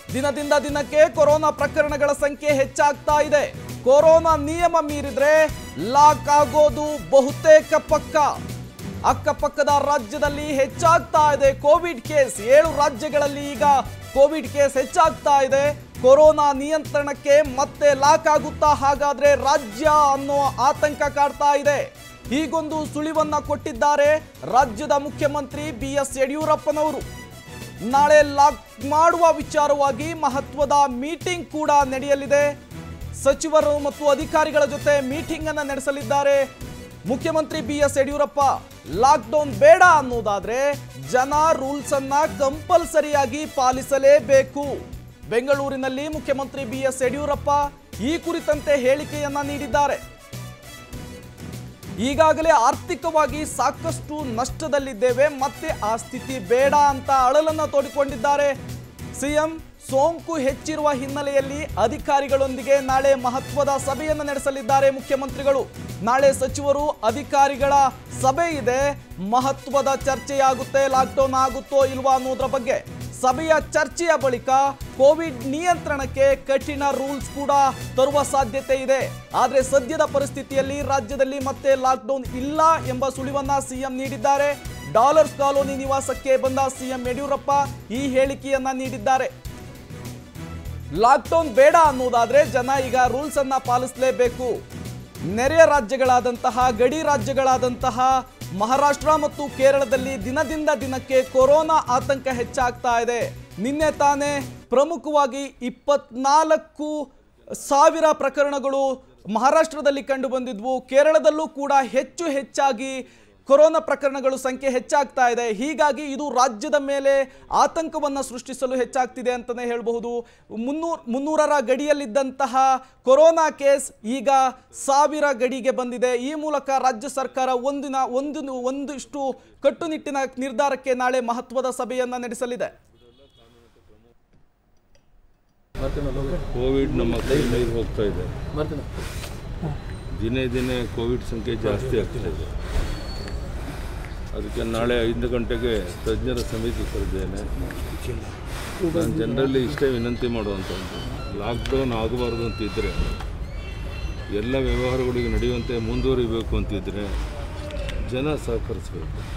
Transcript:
ದಿನದಿಂದ ದಿನಕ್ಕೆ ಕೊರೋನಾ ಪ್ರಕರಣಗಳ ಸಂಖ್ಯೆ ಹೆಚ್ಚಾಗ್ತಾ ಇದೆ ಕೊರೋನಾ ನಿಯಮ ಮೀರಿದ್ರೆ ಲಾಕ್ ಆಗೋದು ಬಹುತೇಕ ಪಕ್ಕ ಅಕ್ಕಪಕ್ಕದ ರಾಜ್ಯದಲ್ಲಿ ಹೆಚ್ಚಾಗ್ತಾ ಇದೆ ಕೋವಿಡ್ ಕೇಸ್ ಏಳು ರಾಜ್ಯಗಳಲ್ಲಿ ಈಗ ಕೋವಿಡ್ ಕೇಸ್ ಹೆಚ್ಚಾಗ್ತಾ ಇದೆ ಕೊರೋನಾ ನಿಯಂತ್ರಣಕ್ಕೆ ಮತ್ತೆ ಲಾಕ್ ಆಗುತ್ತಾ ಹಾಗಾದ್ರೆ ರಾಜ್ಯ ಅನ್ನೋ ಆತಂಕ ಕಾಡ್ತಾ ಇದೆ ಹೀಗೊಂದು ಸುಳಿವನ್ನ ಕೊಟ್ಟಿದ್ದಾರೆ ರಾಜ್ಯದ ಮುಖ್ಯಮಂತ್ರಿ ಬಿ ಎಸ್ ಯಡಿಯೂರಪ್ಪನವರು ನಾಳೆ ಲಾಕ್ ಮಾಡುವ ವಿಚಾರವಾಗಿ ಮಹತ್ವದ ಮೀಟಿಂಗ್ ಕೂಡ ನಡೆಯಲಿದೆ ಸಚಿವರು ಮತ್ತು ಅಧಿಕಾರಿಗಳ ಜೊತೆ ಮೀಟಿಂಗ್ ಅನ್ನ ನಡೆಸಲಿದ್ದಾರೆ ಮುಖ್ಯಮಂತ್ರಿ ಬಿ ಎಸ್ ಯಡಿಯೂರಪ್ಪ ಲಾಕ್ಡೌನ್ ಬೇಡ ಅನ್ನೋದಾದ್ರೆ ಜನ ರೂಲ್ಸ್ ಅನ್ನ ಕಂಪಲ್ಸರಿಯಾಗಿ ಪಾಲಿಸಲೇಬೇಕು ಬೆಂಗಳೂರಿನಲ್ಲಿ ಮುಖ್ಯಮಂತ್ರಿ ಬಿ ಎಸ್ ಯಡಿಯೂರಪ್ಪ ಈ ಕುರಿತಂತೆ ಹೇಳಿಕೆಯನ್ನ ನೀಡಿದ್ದಾರೆ ಈಗಾಗಲೇ ಆರ್ಥಿಕವಾಗಿ ಸಾಕಷ್ಟು ನಷ್ಟದಲ್ಲಿದ್ದೇವೆ ಮತ್ತೆ ಆ ಸ್ಥಿತಿ ಬೇಡ ಅಂತ ಅಳಲನ್ನ ತೋಡಿಕೊಂಡಿದ್ದಾರೆ ಸಿಎಂ ಸೋಂಕು ಹೆಚ್ಚಿರುವ ಹಿನ್ನೆಲೆಯಲ್ಲಿ ಅಧಿಕಾರಿಗಳೊಂದಿಗೆ ನಾಳೆ ಮಹತ್ವದ ಸಭೆಯನ್ನು ನಡೆಸಲಿದ್ದಾರೆ ಮುಖ್ಯಮಂತ್ರಿಗಳು ನಾಳೆ ಸಚಿವರು ಅಧಿಕಾರಿಗಳ ಸಭೆ ಇದೆ ಮಹತ್ವದ ಚರ್ಚೆಯಾಗುತ್ತೆ ಲಾಕ್ಡೌನ್ ಆಗುತ್ತೋ ಇಲ್ವಾ ಅನ್ನೋದ್ರ ಬಗ್ಗೆ ಸಭೆಯ ಚರ್ಚೆಯ ಬಳಿಕ ಕೋವಿಡ್ ನಿಯಂತ್ರಣಕ್ಕೆ ಕಠಿಣ ರೂಲ್ಸ್ ಕೂಡ ತರುವ ಸಾಧ್ಯತೆ ಇದೆ ಆದರೆ ಸದ್ಯದ ಪರಿಸ್ಥಿತಿಯಲ್ಲಿ ರಾಜ್ಯದಲ್ಲಿ ಮತ್ತೆ ಲಾಕ್ಡೌನ್ ಇಲ್ಲ ಎಂಬ ಸುಳಿವನ್ನ ಸಿಎಂ ನೀಡಿದ್ದಾರೆ ಡಾಲರ್ಸ್ ಕಾಲೋನಿ ನಿವಾಸಕ್ಕೆ ಬಂದ ಸಿಎಂ ಯಡಿಯೂರಪ್ಪ ಈ ಹೇಳಿಕೆಯನ್ನ ನೀಡಿದ್ದಾರೆ ಲಾಕ್ಡೌನ್ ಬೇಡ ಅನ್ನೋದಾದ್ರೆ ಜನ ಈಗ ರೂಲ್ಸ್ ಅನ್ನ ಪಾಲಿಸಲೇಬೇಕು ನೆರೆಯ ರಾಜ್ಯಗಳಾದಂತಹ ಗಡಿ ರಾಜ್ಯಗಳಾದಂತಹ ಮಹಾರಾಷ್ಟ್ರ ಮತ್ತು ಕೇರಳದಲ್ಲಿ ದಿನದಿಂದ ದಿನಕ್ಕೆ ಕೊರೋನಾ ಆತಂಕ ಹೆಚ್ಚಾಗ್ತಾ ಇದೆ ನಿನ್ನೆ ತಾನೇ ಪ್ರಮುಖವಾಗಿ ಇಪ್ಪತ್ನಾಲ್ಕು ಸಾವಿರ ಪ್ರಕರಣಗಳು ಮಹಾರಾಷ್ಟ್ರದಲ್ಲಿ ಕಂಡು ಬಂದಿದ್ವು ಕೇರಳದಲ್ಲೂ ಕೂಡ ಹೆಚ್ಚು ಹೆಚ್ಚಾಗಿ ಕೊರೋನಾ ಪ್ರಕರಣಗಳು ಸಂಖ್ಯೆ ಹೆಚ್ಚಾಗ್ತಾ ಇದೆ ಹೀಗಾಗಿ ಇದು ರಾಜ್ಯದ ಮೇಲೆ ಆತಂಕವನ್ನು ಸೃಷ್ಟಿಸಲು ಹೆಚ್ಚಾಗ್ತಿದೆ ಅಂತಲೇ ಹೇಳಬಹುದು ಮುನ್ನೂರ ಮುನ್ನೂರರ ಗಡಿಯಲ್ಲಿದ್ದಂತಹ ಕೊರೋನಾ ಕೇಸ್ ಈಗ ಸಾವಿರ ಗಡಿಗೆ ಬಂದಿದೆ ಈ ಮೂಲಕ ರಾಜ್ಯ ಸರ್ಕಾರ ಒಂದಿನ ಒಂದು ಒಂದಿಷ್ಟು ಕಟ್ಟುನಿಟ್ಟಿನ ನಿರ್ಧಾರಕ್ಕೆ ನಾಳೆ ಮಹತ್ವದ ಸಭೆಯನ್ನು ನಡೆಸಲಿದೆ ಕೋವಿಡ್ ನಮ್ಮ ಕೈ ಮೀರಿ ಹೋಗ್ತಾ ಇದೆ ದಿನೇ ದಿನೇ ಕೋವಿಡ್ ಸಂಖ್ಯೆ ಜಾಸ್ತಿ ಆಗ್ತಾ ಇದೆ ಅದಕ್ಕೆ ನಾಳೆ ಐದು ಗಂಟೆಗೆ ತಜ್ಞರ ಸಮಿತಿ ಕರೆದಿದ್ದೇನೆ ನಾನು ಜನರಲ್ಲಿ ಇಷ್ಟೇ ವಿನಂತಿ ಮಾಡುವಂಥದ್ದು ಲಾಕ್ಡೌನ್ ಆಗಬಾರ್ದು ಅಂತಿದ್ದರೆ ಎಲ್ಲ ವ್ಯವಹಾರಗಳಿಗೆ ನಡೆಯುವಂತೆ ಮುಂದುವರಿಬೇಕು ಅಂತಿದ್ದರೆ ಜನ ಸಹಕರಿಸಬೇಕು